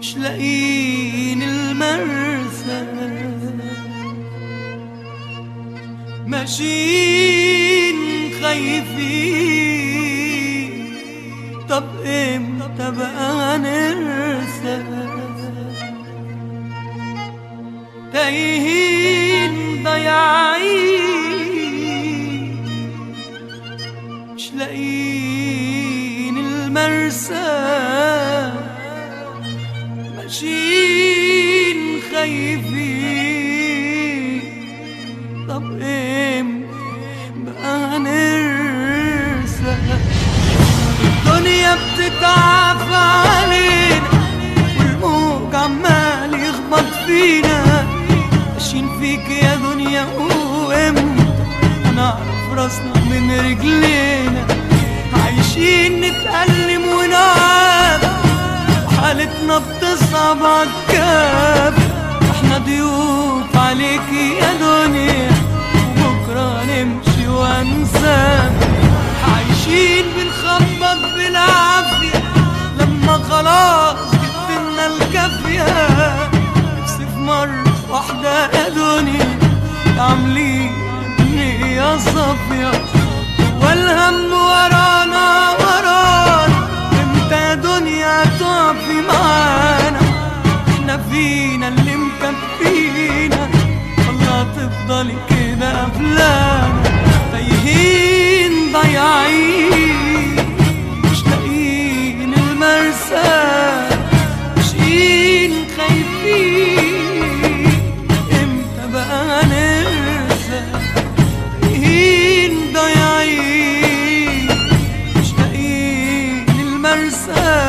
مش لاقيين المرسى ماشيين خايفين طب امتى بقى نرسى تايهين ضايعين مش لاقيين المرسى ماشيين خايفين طب امتى بقى نرسى الدنيا بتتعب علينا والموج عمال يخبط فينا ماشيين فيك يا دنيا وامتى هنعرف راسنا من رجلينا عايشين نتألم ونعب وحالتنا بتصعب عالكاب احنا ضيوف عليكي يا دنيا وبكرة نمشي وانساك عايشين بنخبط بالعافية لما خلاص جبتنا الكافية نفسي في مرة واحدة يا دنيا عاملين نية صافية والهم ورانا ورانا امتى يا دنيا تقفي معانا احنا فينا اللي مكفينا والله تفضلي كده قبلانا تايهين ضايعين مش لاقيين المرسى ماشيين خايفين امتى بقى نرسى تايهين ضايعين مش لاقيين المرسى